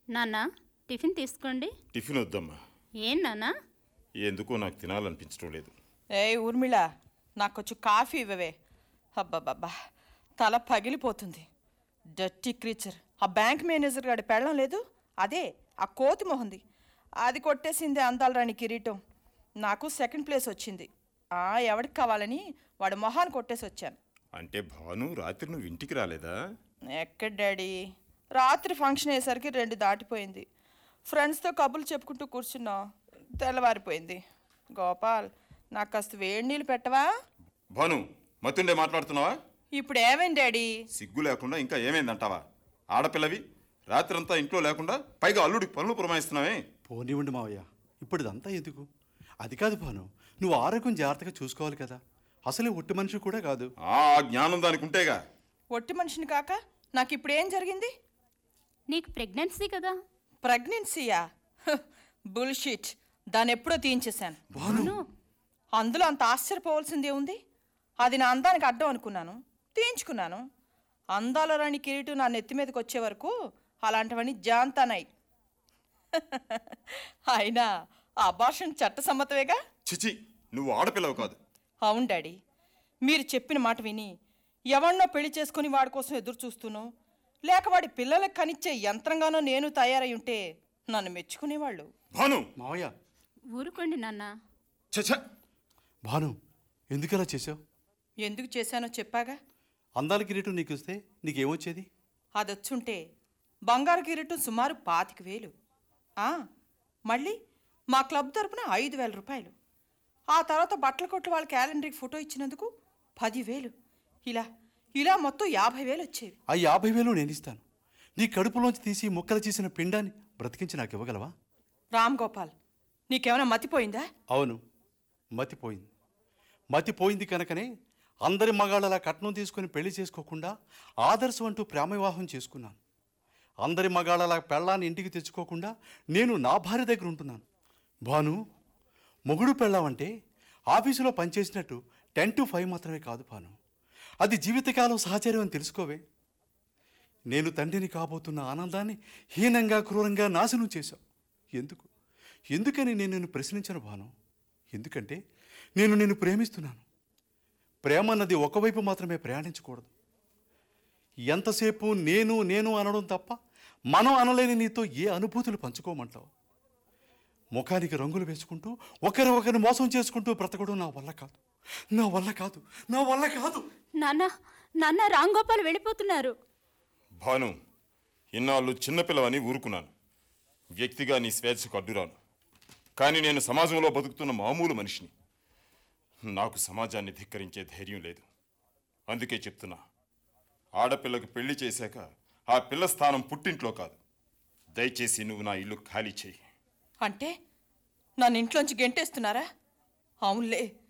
నాన్న టిఫిన్ తీసుకోండి టిఫిన్ వద్దమ్మా ఏం నాన్న ఎందుకో నాకు తినాలనిపించడం లేదు ఏ ఊర్మిళ నాకు కొంచెం కాఫీ ఇవ్వవే అబ్బబ్బబ్బా తల పగిలిపోతుంది డర్టీ క్రీచర్ ఆ బ్యాంక్ మేనేజర్ గాడి పెళ్ళం లేదు అదే ఆ కోతి మొహంది అది కొట్టేసింది అందాల రాణి కిరీటం నాకు సెకండ్ ప్లేస్ వచ్చింది ఆ ఎవడికి కావాలని వాడి మొహాన్ని కొట్టేసి వచ్చాను అంటే భాను రాత్రి నువ్వు ఇంటికి రాలేదా ఎక్కడ డాడీ రాత్రి ఫంక్షన్ అయ్యేసరికి రెండు దాటిపోయింది ఫ్రెండ్స్తో కబుర్లు చెప్పుకుంటూ కూర్చున్నా తెల్లవారిపోయింది గోపాల్ నాకు కాస్త వేడి నీళ్ళు పెట్టవా భాను మతుండే మాట్లాడుతున్నావా ఇప్పుడు ఏమైంది డాడీ సిగ్గు లేకుండా ఇంకా ఏమైందంటావా ఆడపిల్లవి రాత్రంతా ఇంట్లో లేకుండా పైగా అల్లుడికి పనులు పురమాయిస్తున్నావే పోనివ్వండి మావయ్య ఇప్పుడు ఇదంతా ఎందుకు అది కాదు భాను నువ్వు ఆరోగ్యం జాగ్రత్తగా చూసుకోవాలి కదా అసలే ఒట్టి మనిషి కూడా కాదు ఆ జ్ఞానం దానికి ఉంటేగా ఒట్టి మనిషిని కాక నాకు ఇప్పుడు ఏం జరిగింది నీకు ప్రెగ్నెన్సీ కదా ప్రెగ్నెన్సీయా బుల్షీట్ దాన్ని ఎప్పుడో తీయించేశాను అవును అందులో అంత ఆశ్చర్యపోవాల్సిందే ఉంది అది నా అందానికి అడ్డం అనుకున్నాను తీయించుకున్నాను అందాల రాణి కిరీటం నా నెత్తి మీదకి వచ్చే వరకు అలాంటివన్నీ జాంతానాయి అయినా ఆ అబార్షన్ చట్టసమ్మతమేగా చిచి నువ్వు ఆడపిల్లవు కాదు అవును డాడీ మీరు చెప్పిన మాట విని ఎవరినో పెళ్లి చేసుకుని వాడి కోసం ఎదురు చూస్తూనో లేక వాడి పిల్లలకు కనిచ్చే యంత్రంగానో నేను తయారై ఉంటే నన్ను మెచ్చుకునేవాళ్ళు భాను మావయ్య ఊరుకోండి నాన్న చచ భాను ఎందుకు అలా చేసావు ఎందుకు చేశానో చెప్పాగా అందాల కిరీటం నీకు ఇస్తే నీకేమొచ్చేది అదొచ్చుంటే బంగారు కిరీటం సుమారు పాతిక వేలు ఆ, మళ్ళీ మా క్లబ్ తరపున ఐదు వేల రూపాయలు ఆ తర్వాత బట్టల కొట్టు వాళ్ళ క్యాలెండర్కి ఫోటో ఇచ్చినందుకు పదివేలు ఇలా ఇలా మొత్తం యాభై వేలు వచ్చేవి ఆ యాభై వేలు నేను ఇస్తాను నీ కడుపులోంచి తీసి ముక్కలు చేసిన పిండాన్ని బ్రతికించి నాకు ఇవ్వగలవా రామ్ గోపాల్ నీకేమైనా మతిపోయిందా అవును మతిపోయింది మతిపోయింది కనుకనే అందరి మగాళ్ళలా కట్నం తీసుకుని పెళ్లి చేసుకోకుండా ఆదర్శం అంటూ ప్రేమ వివాహం చేసుకున్నాను అందరి మగాళ్ళలా పెళ్ళాన్ని ఇంటికి తెచ్చుకోకుండా నేను నా భార్య దగ్గర ఉంటున్నాను భాను మొగుడు పెళ్ళామంటే ఆఫీసులో పనిచేసినట్టు టెన్ టు ఫైవ్ మాత్రమే కాదు భాను అది జీవితకాలం సహచర్యం అని తెలుసుకోవే నేను తండ్రిని కాబోతున్న ఆనందాన్ని హీనంగా క్రూరంగా నాశనం చేశావు ఎందుకు ఎందుకని నేను నిన్ను ప్రశ్నించను భాను ఎందుకంటే నేను నిన్ను ప్రేమిస్తున్నాను ప్రేమ అన్నది ఒకవైపు మాత్రమే ప్రయాణించకూడదు ఎంతసేపు నేను నేను అనడం తప్ప మనం అనలేని నీతో ఏ అనుభూతులు పంచుకోమంటావు ముఖానికి రంగులు వేసుకుంటూ ఒకరి ఒకరిని మోసం చేసుకుంటూ బ్రతకడం నా వల్ల కాదు నా వల్ల కాదు నా వల్ల కాదు నాన్న నాన్న రామ్ గోపాల్ వెళ్ళిపోతున్నారు భాను ఇన్నాళ్ళు చిన్నపిల్లవని ఊరుకున్నాను వ్యక్తిగా నీ స్వేచ్ఛకు అడ్డురాను కానీ నేను సమాజంలో బతుకుతున్న మామూలు మనిషిని నాకు సమాజాన్ని ధిక్కరించే ధైర్యం లేదు అందుకే చెప్తున్నా ఆడపిల్లకు పెళ్లి చేశాక ఆ పిల్ల స్థానం పుట్టింట్లో కాదు దయచేసి నువ్వు నా ఇల్లు ఖాళీ చేయి అంటే నన్ను ఇంట్లోంచి గెంటేస్తున్నారా అవునులే